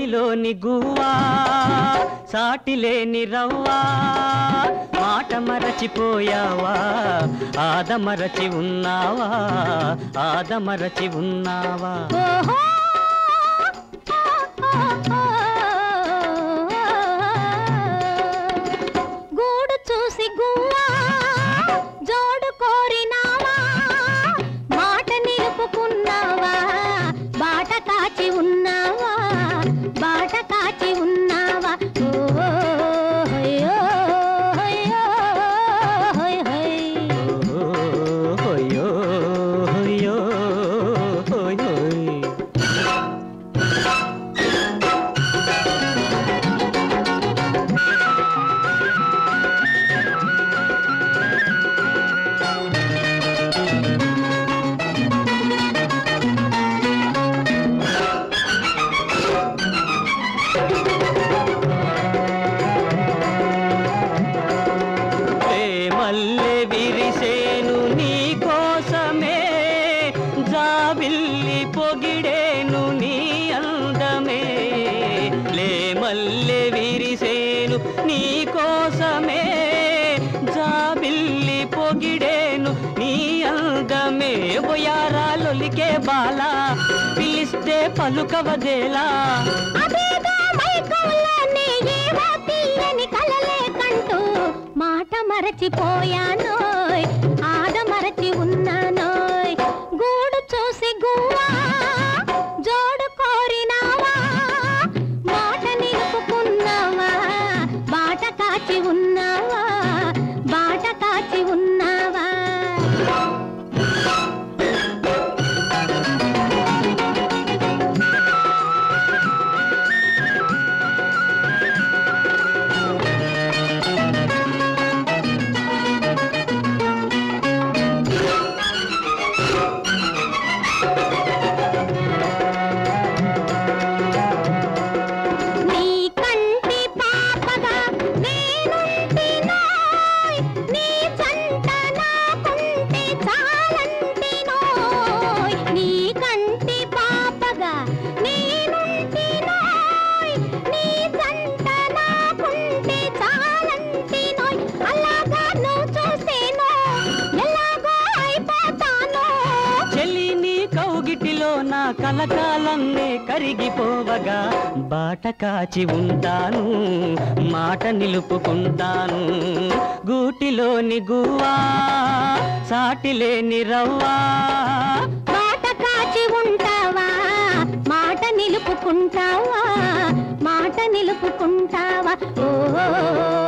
గూటిలోని గువ్వా సాటి లేని రవ్వా మాట మరచిపోయావా ఆదమరచి ఉన్నావా ఆదమరచి ఉన్నావా ఓహో గూడు చూసి గువ్వా జోడు కోరినావా మాట నిలుపుకున్నావా బాట కాచి ఉన్నావా బాట కాచి ఉన్నావా ఓ హయ్యో హయ్యో హయ్ హయ్ హోయో హోయో హోయో మల్లె విరిసేను నీ కోసమే జాబిల్లి పొగిడేను నీ అందమే లే మల్లె విరిసేను నీ కోసమే జాబిల్లి పొగిడేను నీ అందమే బొయారాలొలికే బాలా పిలిస్తే పలుకవదేలా అదేదో మైకంలోనే ఏవో తీయని కలలే కంటూ మాట మరచిపోయానోయ్ ఆడ మరచి ఉన్నానోయ్ గూడు చూసి గువ్వా జోడు కోరినావా మాట నిలుపుకున్నావా బాట కాచి ఉన్నావా బాట కాచి ఉన్నావా నీ కంటి పాపగా నేనుంటినోయ్ నీ జంట నాకుంటే చాలంటినోయ్ నీ కంటి పాపగా నేనుంటినోయ్ నీ జంట నాకుంటే చాలంటినోయ్ అలాగా నువ్వు చూసేనో ఎలాగో అయిపోతానో చెల్లి నీ కౌగిటిలో నా కలకాలన్నే కరిగిపోవగా బాట కాచి ఉంటాను మాట నిలుపుకుంటాను గూటిలోని గువ్వా సాటి లేని రవ్వా మాట కాచి ఉంటావా మాట నిలుపుకుంటావా మాట నిలుపుకుంటావా ఓ